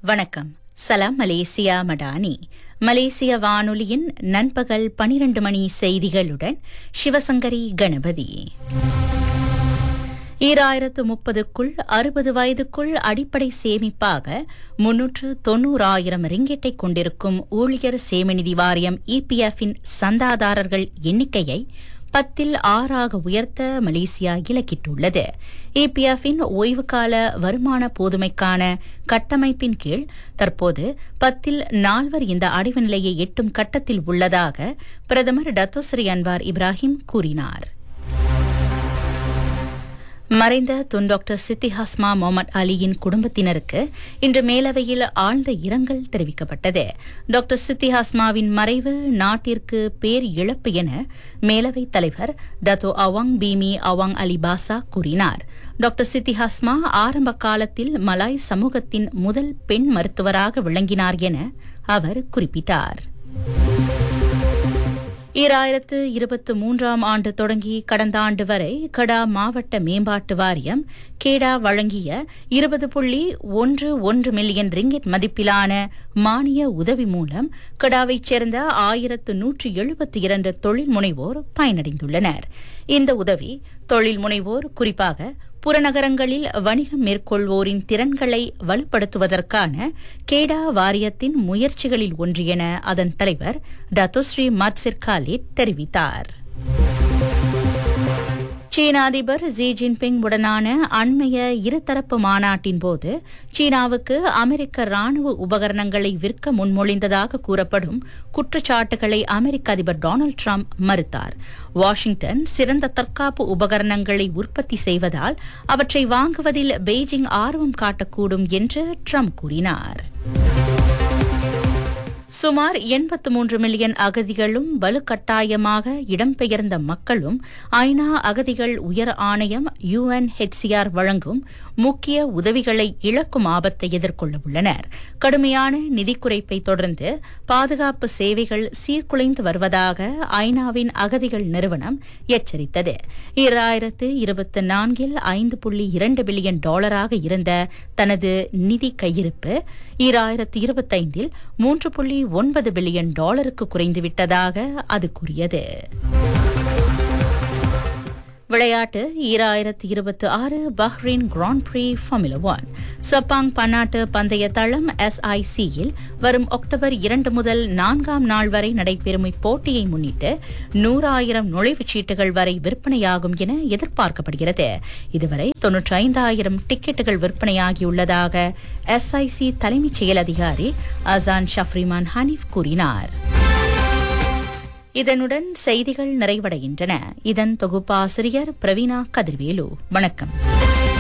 வணக்கம் சலாம் மலேசியா மடானி மலேசிய வானொலியின் நண்பகல் பனிரண்டு மணி செய்திகளுடன் சிவசங்கரி கணபதி ஈராயிரத்து முப்பதுக்குள் அறுபது வயதுக்குள் அடிப்படை சேமிப்பாக முன்னூற்று தொன்னூறாயிரம் ரிங்கெட்டை கொண்டிருக்கும் ஊழியர் சேமநிதி வாரியம் இபிஎஃப்பின் சந்தாதாரர்கள் எண்ணிக்கையை பத்தில் ஆறாக உயர்த்த மலேசியா இலக்கிட்டுள்ளது இபிஎஃப்பின் ஓய்வுகால வருமான போதுமைக்கான கட்டமைப்பின் கீழ் தற்போது பத்தில் நால்வர் இந்த அடைவு நிலையை எட்டும் கட்டத்தில் உள்ளதாக பிரதமர் டத்தோஸ்ரீ அன்வார் இப்ராஹிம் கூறினார் மறைந்த துன் டாக்டர் சித்தி ஹஸ்மா முகமது அலியின் குடும்பத்தினருக்கு இன்று மேலவையில் ஆழ்ந்த இரங்கல் தெரிவிக்கப்பட்டது டாக்டர் சித்தி ஹஸ்மாவின் மறைவு நாட்டிற்கு பேர் இழப்பு என மேலவைத் தலைவர் Datuk Awang Bemee Awang Ali Basah கூறினார் டாக்டர் சித்தி ஹஸ்மா ஆரம்ப காலத்தில் மலாய் சமூகத்தின் முதல் பெண் மருத்துவராக விளங்கினார் என அவர் குறிப்பிட்டார் ஈராயிரத்து இருபத்து மூன்றாம் ஆண்டு தொடங்கி கடந்த ஆண்டு வரை கடா மாவட்ட மேம்பாட்டு வாரியம் கேடா வழங்கிய இருபது புள்ளி ஒன்று ஒன்று மில்லியன் ரிங்கெட் மதிப்பிலான மானிய உதவி மூலம் கடாவைச் சேர்ந்த ஆயிரத்து நூற்று எழுபத்தி இரண்டு தொழில் முனைவோர் பயனடைந்துள்ளனர் இந்த உதவி தொழில் முனைவோர் குறிப்பாக புறநகரங்களில் வணிகம் மேற்கொள்வோரின் திறன்களை வலுப்படுத்துவதற்கான கேடா வாரியத்தின் முயற்சிகளில் ஒன்று என அதன் தலைவர் டத்தோஸ்ரீ மட்சிர் காலிட் தெரிவித்தார் சீன அதிபர் ஜி ஜின்பிங் உடனான அண்மைய இருதரப்பு மாநாட்டின் போது சீனாவுக்கு அமெரிக்க ராணுவ உபகரணங்களை விற்க முன்மொழிந்ததாக கூறப்படும் குற்றச்சாட்டுகளை அமெரிக்க அதிபர் டொனால்டு டிரம்ப் மறுத்தார் வாஷிங்டன் சிறந்த தற்காப்பு உபகரணங்களை உற்பத்தி செய்வதால் அவற்றை வாங்குவதில் பெய்ஜிங் ஆர்வம் காட்டக்கூடும் என்று ட்ரம்ப் கூறினார் சுமார் எண்பத்து மூன்று மில்லியன் அகதிகளும் வலுக்கட்டாயமாக இடம்பெயர்ந்த மக்களும் ஐநா அகதிகள் உயர் ஆணையம் யுஎன்ஹெச்சிஆர் வழங்கும் முக்கிய உதவிகளை இழக்கும் ஆபத்தை எதிர்கொள்ள உள்ளனர் கடுமையான நிதி குறைப்பை தொடர்ந்து பாதுகாப்பு சேவைகள் சீர்குலைந்து வருவதாக ஐநாவின் அகதிகள் நிறுவனம் எச்சரித்தது இரண்டாயிரத்து இருபத்தி நான்கில் ஐந்து புள்ளி இரண்டு பில்லியன் டாலராக இருந்த தனது நிதி கையிருப்பு ஈராயிரத்து இருபத்தைந்தில் மூன்று புள்ளி ஒன்பது பில்லியன் டாலருக்கு குறைந்துவிட்டதாக அது கூறியது விளையாட்டு ஈராயிரத்தி இருபத்தி ஆறு Bahrain grand prix formula one Sepang பன்னாட்டு பந்தய தளம் எஸ்ஐசியில் வரும் அக்டோபர் இரண்டு முதல் நான்காம் நாள் வரை நடைபெறும் இப்போட்டியை முன்னிட்டு நூறாயிரம் நுழைவுச் சீட்டுகள் வரை விற்பனையாகும் என எதிர்பார்க்கப்படுகிறது இதுவரை தொன்னூற்றி ஐந்தாயிரம் டிக்கெட்டுகள் விற்பனையாகியுள்ளதாக எஸ்ஐசி தலைமைச் செயல் அதிகாரி அசான் ஷஃப்ரிமான் ஹனீஃப் கூறினார் இதனுடன் செய்திகள் நிறைவடைகின்றன இதன் தொகுப்பாசிரியர் பிரவீனா கதிர்வேலு வணக்கம்